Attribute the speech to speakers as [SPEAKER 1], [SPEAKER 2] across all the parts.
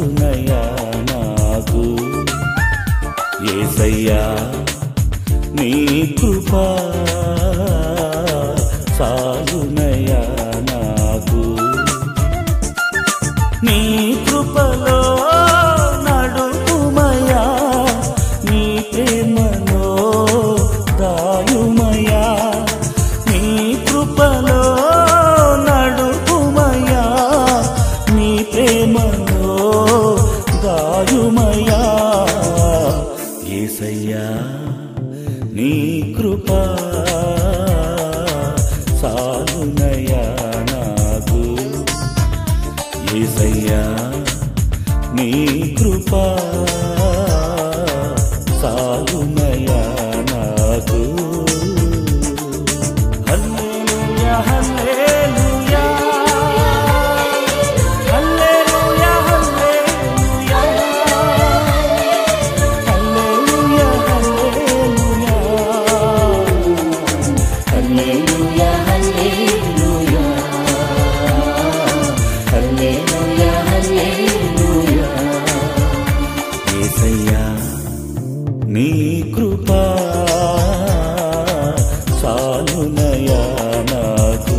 [SPEAKER 1] చాలునయా నాకు ఏసయ్యా నీ కృపా చాలునయా నాకు నీ కృపలో నడుపుమయా నీ ప్రేమలో దాయుమయా నీ కృపలో నడుపుమయా నీ ప్రేమలో దాయుమయా ఏసయ్యా నీ కృపా సాలునయా నాకు ఏసయ్యా నీ కృపా సాగునయా నాకు హల్లెలూయా హల్లెలూయా హల్లెలూయా హల్లెలూయా హల్లెలూయా హల్లెలూయా హల్లెలూయా హల్లెలూయా హల్లెలూయా హల్లెలూయా యేసయ్యా నీ కృపా చాలునయా నాకు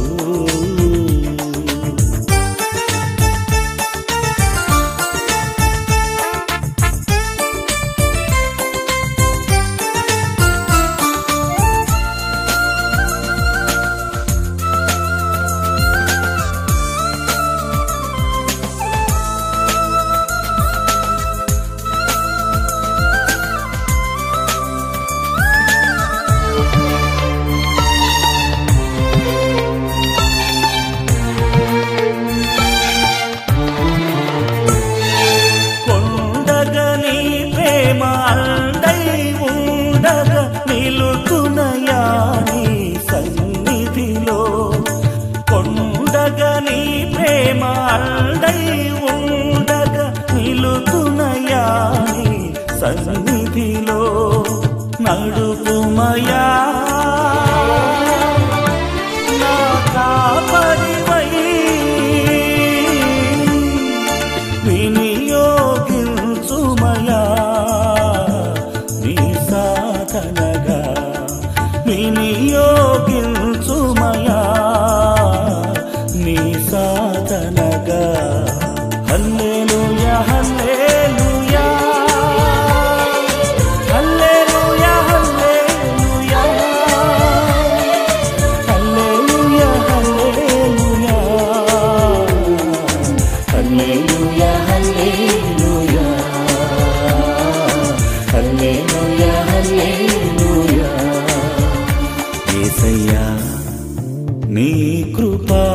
[SPEAKER 1] కొండగా నీ ప్రేమ అండై ఉండగా నిలుతునయా నీ సన్నిధిలో కొండగా నీ ప్రేమ అండై ఉండగా నిలుతునయా నీ సన్నిధిలో నడుపుమయా నా కాపరివై వినియోగించుమయా నీ సాధనగా వినియోగించుమయా నీ సాధనగా హల్లెలూయా హల్లెలూయా హల్లెలూయా హల్లెలూయా హల్లెలూయా హల్లెలూయా హల్లెలూయా హల్లెలూయా హల్లెలూయా హల్లెలూయా హల్లెలూయా హల్లెలూయా హల్లెలూయా హల్లెలూయా హల్లెలూయా హల్లెలూయా హల్లెలూయా హల్లెలూయా హల్లెలూయా యేసయ్యా నీ కృపా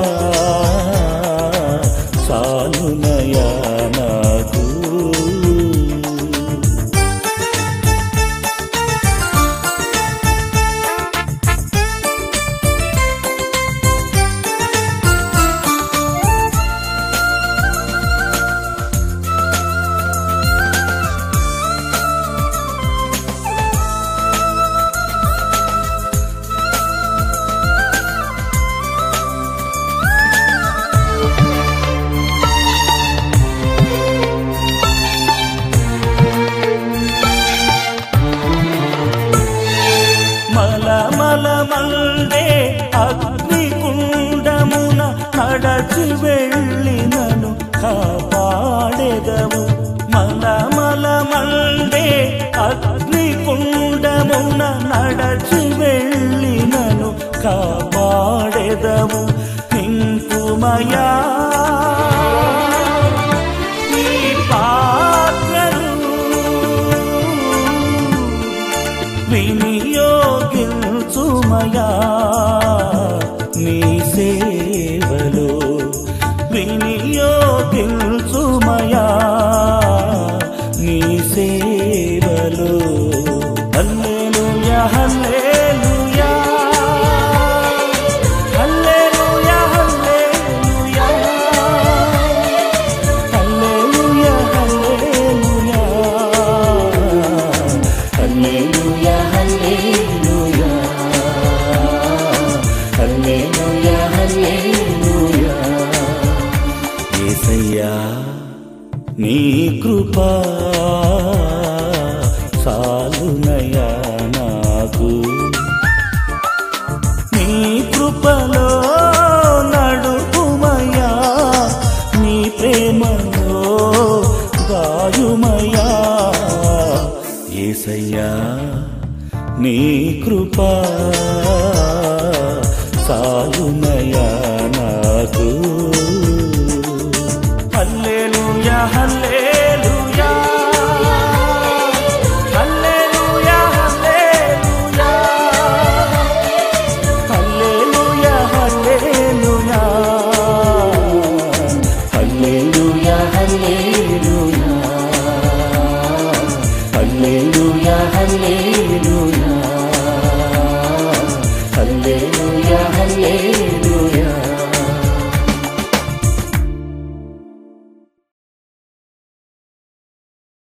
[SPEAKER 1] చాలునయా నాకు మలమల మండే అగ్ని కుండమున నడచి వెళ్ళినను కాపాడెదవు మలమల మండే అగ్ని కుండమున నడచి వెళ్ళినను కాపాడెదవు నింపుమయా నీ పాత్రను వినియోగించుమయా నీ సేవలో వినియోగించుమయా నీ సేవలో హల్లెలూయా హల్లెలూయా హల్లెలూయా హల్లెలూయా హల్లెలూయా హల్లెలూయా హల్లెలూయా హల్లెలూయా హల్లెలూయా హల్లెలూయా కృపా సాలునయా నాకు నీ కృపలో నడుపుమయా నీ ప్రేమలో దాయుమయా ఏసయ్యా నీ కృపా సాలునయా నాకు హల్లెలూయా హల్లెలూయా హల్లెలూయా హల్లెలూయా హల్లెలూయా హల్లెలూయా హల్లెలూయా హల్లెలూయా హల్లెలూయా హల్లెలూయా